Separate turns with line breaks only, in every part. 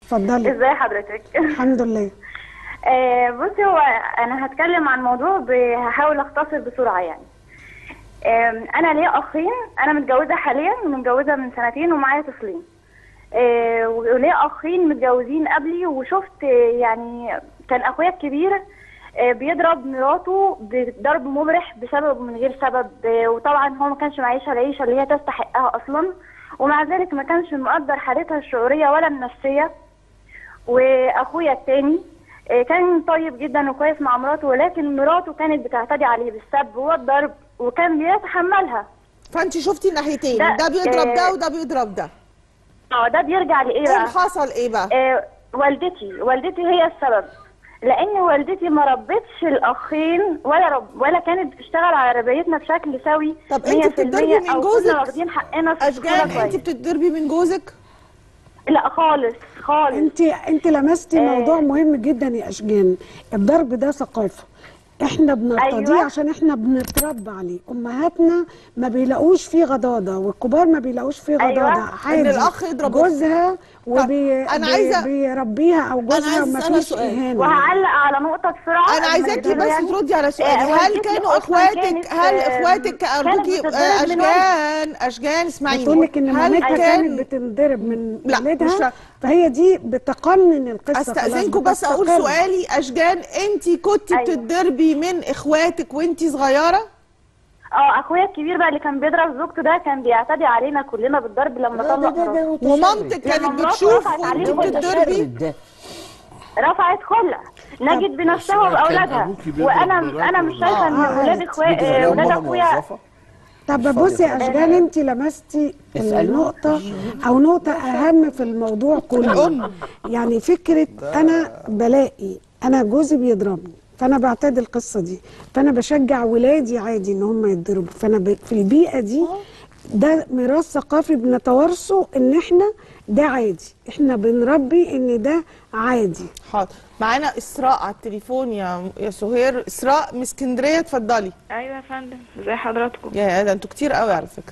اتفضلي
ازاي حضرتك
الحمد لله
آه بصي هو انا هتكلم عن موضوع ب- هحاول اختصر بسرعه يعني آم، انا ليا اخين انا متجوزه حاليا متجوزه من سنتين ومعايا طفلين آه، وليا اخين متجوزين قبلي وشفت آه، يعني كان اخويا الكبير آه، بيضرب مراته بضرب مبرح بسبب من غير سبب آه، وطبعا هو ما كانش معيشها العيشه اللي هي تستحقها اصلا ومع ذلك ما كانش مقدر حالتها الشعوريه ولا النفسيه واخويا التاني آه، كان طيب جدا وكويس مع مراته ولكن مراته كانت بتعتدي عليه بالسب والضرب وكان بيتحملها
فانت شفتي الناحيتين
ده-
ده بيضرب
آه،
ده وده بيضرب ده
اه ده بيرجع لايه
ايه
بقى؟
اللي حصل ايه بقى
آه والدتي والدتي هي السبب لان والدتي ما ربتش الاخين ولا رب ولا كانت بتشتغل على ربايتنا بشكل سوي
طب انت
100%
بتضربي من
أو
جوزك؟
كنا واخدين حقنا في
اشجان
الطفولة
انت
كويس.
بتضربي من جوزك
لا خالص خالص
انت انت لمستي موضوع مهم جدا يا اشجان الضرب ده ثقافه احنا بنرتضيه
أيوة.
عشان احنا بنتربى عليه امهاتنا ما بيلاقوش فيه غضاضه والكبار ما بيلاقوش فيه
أيوة.
غضاضه عادي
إن الأخ يضرب
جوزها وبي
أنا
بي-
عايزة-
بيربيها او جوزها
عايزة
وما
أسألها
فيش
سؤال.
اهانه
وهعلق على نقطة بسرعة
انا عايزاكي
قبل ما
بس
يعني.
تردي على
آه،
سؤالي هل
والدتي
كانوا
أصلاً
اخواتك
كانت،
هل
آه،
اخواتك
كانت
ارجوكي
بتتضرب
آه،
من
اشجان اشجان اسمعيني
بتقول لك ان
هل
مامتها
كان
كانت بتنضرب من
لا، مش
والدها
فا-
فهي دي بتقنن القصه
استاذنكم
خلاص
بس اقول
بتستقر.
سؤالي اشجان انت كنت
أيوة.
بتتضربي من اخواتك وانت صغيره
اه اخويا الكبير بقى اللي كان بيضرب زوجته ده كان بيعتدي علينا كلنا بالضرب لما طلق مراته
ومامتك
لما
كانت
مراته
بتشوف
رفعت عليه
وانت
كل
بتتضربي
ده
رفعت خلع نجد بنفسها
كان
وباولادها
أبوكي بيضرب
وانا
مراته
انا مش
ولا
شايفه ان
آه،
ولاد اخوات ولاد اخويا
طب بصي يا اشجان انت لمستي النقطة او نقطة اهم في الموضوع كله يعني فكرة انا بلاقي انا جوزي بيضربني فانا بعتاد القصة دي فانا بشجع ولادي عادي ان هم يتضربوا فانا ب- في البيئة دي ده ميراث ثقافي بنتوارثه ان احنا ده عادي احنا بنربي ان ده عادي
حاضر معانا اسراء على التليفون يا يا سهير اسراء من اسكندريه اتفضلي
ايوه يا فندم ازي حضراتكم
يا ده انتوا كتير قوي على فكره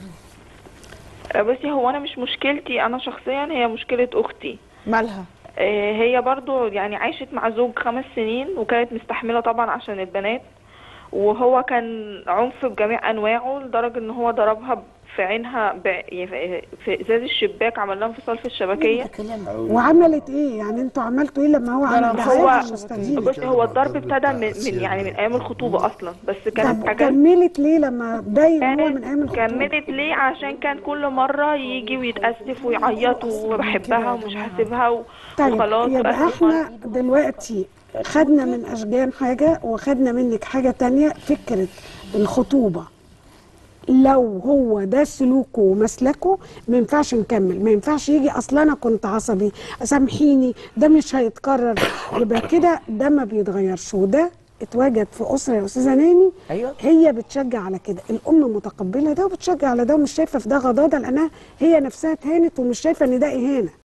آه، بصي هو انا مش مشكلتي انا شخصيا هي مشكله اختي
مالها
آه، هي برضو يعني عاشت مع زوج خمس سنين وكانت مستحمله طبعا عشان البنات وهو كان عنف بجميع انواعه لدرجه ان هو ضربها في عينها ب... يعني في ازاز الشباك عمل لها انفصال في الشبكيه
وعملت ايه يعني انتوا عملتوا ايه لما هو عمل ده
هو
عادي مستديم
بصي هو الضرب ابتدى من, من يعني من ايام الخطوبه اصلا بس كانت
طب
حاجات
كملت ليه لما باين هو من ايام الخطوبة
كملت ليه عشان كان كل مرة يجي ويتأسف ويعيط وبحبها ومش هسيبها و-
طيب
وخلاص
يبقى
وآخر
احنا دلوقتي خدنا من اشجان حاجه وخدنا منك حاجه تانية فكره الخطوبه لو هو ده سلوكه ومسلكه ما ينفعش نكمل ما ينفعش يجي اصلا انا كنت عصبي سامحيني ده مش هيتكرر يبقى كده ده ما بيتغيرش وده اتواجد في اسره يا استاذه ناني
أيوة.
هي بتشجع على كده الام متقبله ده وبتشجع على ده ومش شايفه في ده غضاضه لانها هي نفسها اتهانت ومش شايفه ان ده اهانه